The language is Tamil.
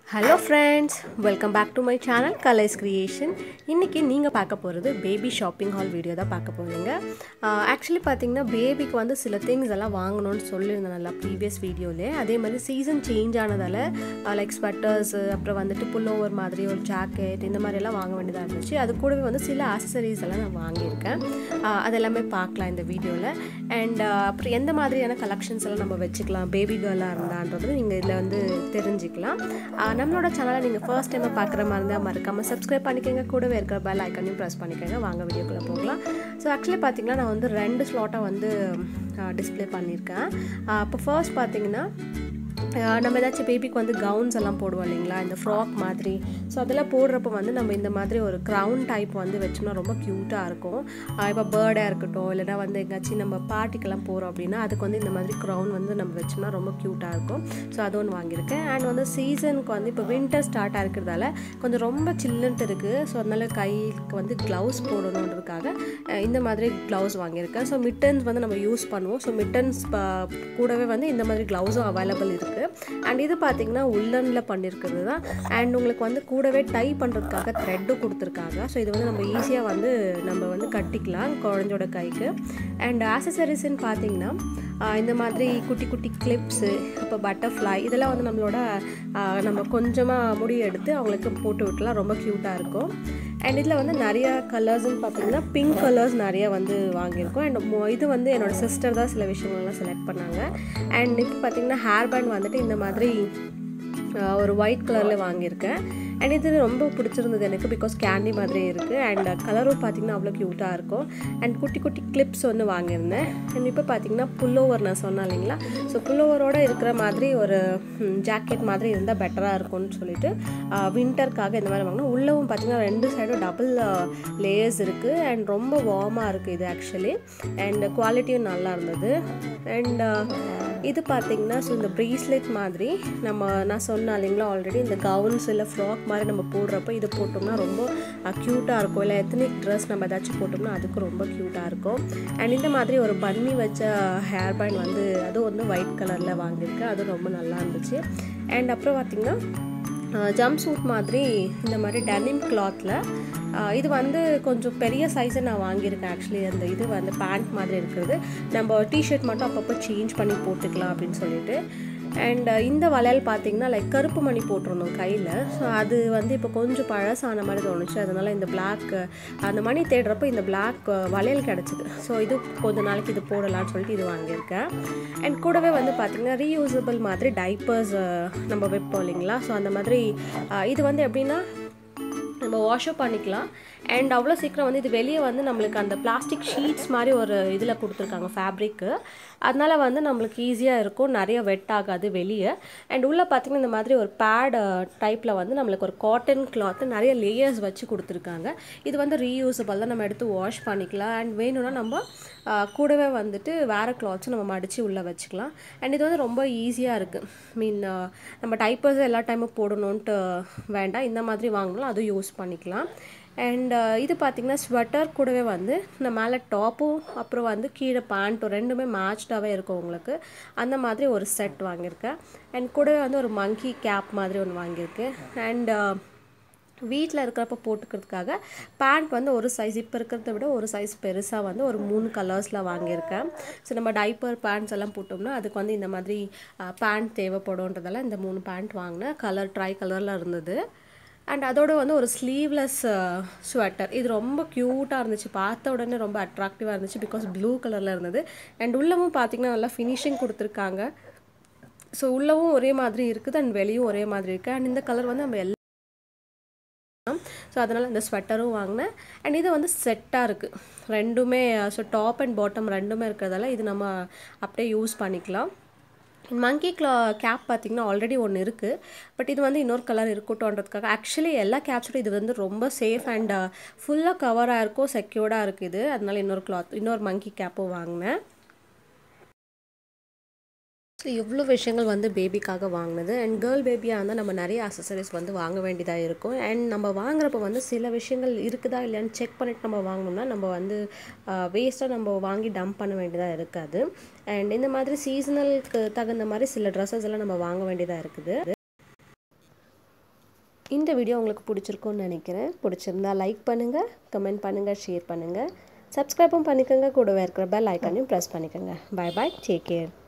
hello friends welcome back to my channel colours creation இன்றைக்கி நீங்கள் பார்க்க போகிறது பேபி ஷாப்பிங் ஹால் வீடியோ தான் பார்க்க போகிறீங்க ஆக்சுவலி பார்த்தீங்கன்னா பேபிக்கு வந்து சில திங்ஸ் எல்லாம் வாங்கணும்னு சொல்லியிருந்தேன் நல்லா ப்ரீவியஸ் வீடியோலே அதே மாதிரி சீசன் சேஞ்ச் ஆனதால் லைக் ஸ்வெட்டர்ஸ் அப்புறம் வந்துட்டு புல் ஓவர் மாதிரி ஒரு ஜாக்கெட் இந்த மாதிரியெல்லாம் வாங்க வேண்டியதாக இருந்துச்சு அது கூடவே வந்து சில ஆக்சசரிஸ் எல்லாம் நான் வாங்கியிருக்கேன் ஆஹ் அது எல்லாமே பார்க்கலாம் இந்த வீடியோவில் அண்ட் அப்புறம் எந்த மாதிரியான கலெக்ஷன்ஸ் எல்லாம் நம்ம வச்சுக்கலாம் பேபி கேர்ளாக இருந்தான்றது நீங்கள் இதில் வந்து தெரிஞ்சுக்கலாம் ஆஹ் நம்மளோட சேனலை நீங்கள் ஃபர்ஸ்ட் டைம் பார்க்குற மாதிரி இருந்தால் மறக்காமல் சப்ஸ்கிரைப் பண்ணிக்கோங்க கூடவே இருக்கிற பெல் ஐக்கனையும் ப்ரெஸ் பண்ணிக்கோங்க வாங்க வீடியோக்குள்ளே போகலாம் ஸோ ஆக்சுவலி பார்த்தீங்கன்னா நான் வந்து ரெண்டு ஸ்லாட்டாக வந்து டிஸ்ப்ளே பண்ணியிருக்கேன் இப்போ ஃபர்ஸ்ட் பார்த்தீங்கன்னா ஆஹ் நம்ம ஏதாச்சும் பேபிக்கு வந்து கவுன்ஸ் எல்லாம் போடுவோம் இல்லைங்களா இந்த ஃப்ராக் மாதிரி ஸோ அதெல்லாம் போடுறப்ப வந்து நம்ம இந்த மாதிரி ஒரு க்ரௌன் டைப் வந்து வச்சோம்னா ரொம்ப க்யூட்டாக இருக்கும் இப்போ பேர்டாக இருக்கட்டும் இல்லைனா வந்து எங்கேயாச்சும் நம்ம பார்ட்டிக்கெல்லாம் போகிறோம் அப்படின்னா அதுக்கு வந்து இந்த மாதிரி க்ரௌன் வந்து நம்ம வச்சோம்னா ரொம்ப க்யூட்டாக இருக்கும் ஸோ அது ஒன்று வாங்கியிருக்கேன் அண்ட் வந்து சீசனுக்கு வந்து இப்போ வின்டர் ஸ்டார்ட் ஆகிருக்கிறதால கொஞ்சம் ரொம்ப சில்லுன்ட்டு இருக்குது ஸோ அதனால கைக்கு வந்து க்ளவுஸ் போடணுன்றதுக்காக அஹ் இந்த மாதிரி க்ளவுஸ் வாங்கியிருக்கேன் ஸோ மிட்டன்ஸ் வந்து நம்ம யூஸ் பண்ணுவோம் ஸோ மிட்டன்ஸ் கூடவே வந்து இந்த மாதிரி க்ளவுஸும் அவைலபிள் இருக்குது அண்ட் இது பார்த்தீங்கன்னா உள்ளனில் பண்ணியிருக்கிறது தான் அண்ட் உங்களுக்கு வந்து கூடவே டை பண்ணுறதுக்காக த்ரெட்டும் கொடுத்துருக்காங்க ஸோ இது வந்து நம்ம ஈஸியாக வந்து நம்ம வந்து கட்டிக்கலாம் குழந்தையோட கைக்கு அண்ட் ஆக்சசரிஸ்ன்னு பார்த்தீங்கன்னா ஆஹ் இந்த மாதிரி குட்டி குட்டி கிளிப்ஸு இப்போ பட்டர்ஃப்ளை இதெல்லாம் வந்து நம்மளோட ஆஹ் நம்ம கொஞ்சமாக முடி எடுத்து அவங்களுக்கு போட்டு விட்டுலாம் ரொம்ப க்யூட்டாக இருக்கும் அண்ட் இதில் வந்து நிறைய கலர்ஸ்னு பார்த்தீங்கன்னா பிங்க் கலர்ஸ் நிறைய வந்து வாங்கியிருக்கோம் அண்ட் இது வந்து என்னோட சிஸ்டர் தான் சில விஷயங்கள்லாம் செலக்ட் பண்ணாங்க அண்ட் இப்போ பார்த்தீங்கன்னா ஹேர் பேண்ட் வந்துட்டு இந்த மாதிரி ஆஹ் ஒரு ஒயிட் கலரில் வாங்கியிருக்கேன் அண்ட் இது ரொம்ப பிடிச்சிருந்தது எனக்கு பிகாஸ் கேண்டி மாதிரி இருக்குது அண்ட் கலரும் பார்த்திங்கன்னா அவ்வளோ க்யூட்டாக இருக்கும் அண்ட் குட்டி குட்டி கிளிப்ஸ் ஒன்று வாங்கியிருந்தேன் அண்ட் இப்போ பார்த்தீங்கன்னா புல்லோவர் நான் சொன்னேன் இல்லைங்களா ஸோ புல்லோவரோடு இருக்கிற மாதிரி ஒரு ஜாக்கெட் மாதிரி இருந்தால் பெட்டராக இருக்கும்னு சொல்லிட்டு வின்டருக்காக இந்த மாதிரி வாங்கினோம் உள்ளவும் பார்த்தீங்கன்னா ரெண்டு சைடும் டபுள் லேயர்ஸ் இருக்குது அண்ட் ரொம்ப வார்மாக இருக்குது இது ஆக்சுவலி அண்ட் குவாலிட்டியும் நல்லா இருந்தது அண்ட் இது பார்த்தீங்கன்னா ஸோ இந்த ப்ரீஸ்லெட் மாதிரி நம்ம நான் சொன்னேன் இல்லைங்களா ஆல்ரெடி இந்த கவுன்ஸ் இல்லை ஃப்ராக் மாதிரி நம்ம போடுறப்ப இது போட்டோம்னா ரொம்ப க்யூட்டாக இருக்கும் இல்லை எத்தனிக் ட்ரெஸ் நம்ம ஏதாச்சும் போட்டோம்னா அதுக்கு ரொம்ப க்யூட்டாக இருக்கும் அண்ட் இந்த மாதிரி ஒரு பன்னி வச்ச ஹேர் பேண்ட் வந்து அதுவும் வந்து ஒயிட் கலரில் வாங்கியிருக்கேன் அது ரொம்ப நல்லா இருந்துச்சு அண்ட் அப்புறம் பார்த்திங்கன்னா ஜம்ப் சூட் மாதிரி இந்த மாதிரி டெனிம் கிளாத்தில் இது வந்து கொஞ்சம் பெரிய சைஸை நான் வாங்கியிருக்கேன் ஆக்சுவலி அந்த இது வந்து பேண்ட் மாதிரி இருக்கிறது நம்ம டிஷர்ட் மட்டும் அப்பப்போ சேஞ்ச் பண்ணி போட்டுக்கலாம் அப்படின்னு சொல்லிட்டு அண்ட் இந்த வளையல் பார்த்தீங்கன்னா லைக் கருப்பு மணி போட்டிருந்தோம் கையில் ஸோ அது வந்து இப்போ கொஞ்சம் பழசான மாதிரி தோணுச்சு அதனால் இந்த பிளாக் அந்த மணி தேடுறப்போ இந்த பிளாக் வளையல் கிடச்சிது ஸோ இது கொஞ்ச நாளைக்கு இது போடலாம்னு சொல்லிட்டு இது வாங்கியிருக்கேன் அண்ட் கூடவே வந்து பார்த்திங்கன்னா ரீயூசபிள் மாதிரி டைப்பர்ஸ் நம்ம வைப்போம் இல்லைங்களா ஸோ அந்த மாதிரி இது வந்து எப்படின்னா நம்ம வாஷப் பண்ணிக்கலாம் அண்ட் அவ்வளோ சீக்கிரம் வந்து இது வெளியே வந்து நம்மளுக்கு அந்த பிளாஸ்டிக் ஷீட்ஸ் மாதிரி ஒரு இதில் கொடுத்துருக்காங்க ஃபேப்ரிக்கு அதனால் வந்து நம்மளுக்கு ஈஸியாக இருக்கும் நிறைய வெட் ஆகாது வெளியே அண்ட் உள்ளே பார்த்திங்கன்னா இந்த மாதிரி ஒரு பேட் டைப்பில் வந்து நம்மளுக்கு ஒரு காட்டன் கிளாத்து நிறைய லேயர்ஸ் வச்சு கொடுத்துருக்காங்க இது வந்து ரீயூசபிள் தான் நம்ம எடுத்து வாஷ் பண்ணிக்கலாம் அண்ட் வேணும்னா நம்ம கூடவே வந்துட்டு வேறு கிளாத்ஸும் நம்ம மடித்து உள்ளே வச்சுக்கலாம் அண்ட் இது வந்து ரொம்ப ஈஸியாக இருக்குது மீன் நம்ம டைப்பர்ஸ் எல்லா டைமும் போடணுன்ட்டு வேண்டாம் இந்த மாதிரி வாங்கலாம் அதுவும் யூஸ் பண்ணிக்கலாம் அண்ட் இது பார்த்திங்கன்னா ஸ்வெட்டர் கூடவே வந்து இந்த மேலே டாப்பும் அப்புறம் வந்து கீழே பேண்ட்டும் ரெண்டுமே மேட்ச்டாகவே இருக்கும் உங்களுக்கு அந்த மாதிரி ஒரு செட் வாங்கியிருக்கேன் அண்ட் கூடவே வந்து ஒரு மங்கி கேப் மாதிரி ஒன்று வாங்கியிருக்கேன் அண்ட் வீட்டில் இருக்கிறப்ப போட்டுக்கிறதுக்காக பேண்ட் வந்து ஒரு சைஸ் இப்போ இருக்கிறத விட ஒரு சைஸ் பெருசாக வந்து ஒரு மூணு கலர்ஸில் வாங்கியிருக்கேன் ஸோ நம்ம டைப்பர் பேண்ட்ஸ் எல்லாம் போட்டோம்னா அதுக்கு வந்து இந்த மாதிரி பேண்ட் தேவைப்படும்ன்றதால இந்த மூணு பேண்ட் வாங்கினேன் கலர் ட்ரை கலரில் இருந்தது அண்ட் அதோட வந்து ஒரு ஸ்லீவ்லெஸ் ஸ்வெட்டர் இது ரொம்ப க்யூட்டாக இருந்துச்சு பார்த்த உடனே ரொம்ப அட்ராக்டிவாக இருந்துச்சு பிகாஸ் ப்ளூ கலரில் இருந்தது அண்ட் உள்ளவும் பார்த்திங்கன்னா நல்லா ஃபினிஷிங் கொடுத்துருக்காங்க ஸோ உள்ளவும் ஒரே மாதிரி இருக்குது அண்ட் வெளியும் ஒரே மாதிரி இருக்குது அண்ட் இந்த கலர் வந்து நம்ம எல்லா ஸோ அதனால் இந்த ஸ்வெட்டரும் வாங்கினேன் அண்ட் இது வந்து செட்டாக இருக்குது ரெண்டுமே ஸோ டாப் அண்ட் பாட்டம் ரெண்டுமே இருக்கிறதால இது நம்ம அப்படியே யூஸ் பண்ணிக்கலாம் மங்கி கிளா கேப் பார்த்திங்கன்னா ஆல்ரெடி ஒன்று இருக்குது பட் இது வந்து இன்னொரு கலர் இருக்கட்டும்ன்றதுக்காக ஆக்சுவலி எல்லா கேப்ஸோட இது வந்து ரொம்ப சேஃப் அண்ட் ஃபுல்லாக கவராக இருக்கும் செக்யூர்டாக இருக்குது அதனால இன்னொரு கிளாத் இன்னொரு மங்கி கேப்பும் வாங்கினேன் ஸோ இவ்வளோ விஷயங்கள் வந்து பேபிக்காக வாங்கினது அண்ட் கேர்ள் பேபியாக இருந்தால் நம்ம நிறைய அசசரிஸ் வந்து வாங்க வேண்டியதாக இருக்கும் அண்ட் நம்ம வாங்குறப்ப வந்து சில விஷயங்கள் இருக்குதா இல்லையான்னு செக் பண்ணிட்டு நம்ம வாங்கினோம்னா நம்ம வந்து வேஸ்ட்டாக நம்ம வாங்கி டம்ப் பண்ண வேண்டியதாக இருக்காது அண்ட் இந்த மாதிரி சீசனலுக்கு தகுந்த மாதிரி சில ட்ரெஸ்ஸஸ் எல்லாம் நம்ம வாங்க வேண்டியதாக இருக்குது இந்த வீடியோ உங்களுக்கு பிடிச்சிருக்கும்னு நினைக்கிறேன் பிடிச்சிருந்தா லைக் பண்ணுங்கள் கமெண்ட் பண்ணுங்கள் ஷேர் பண்ணுங்கள் சப்ஸ்கிரைபும் பண்ணிக்கோங்க கூடவே இருக்கிற பெல் ஐக்கானையும் ப்ரெஸ் பண்ணிக்கோங்க பை பாய் டேக் கேர்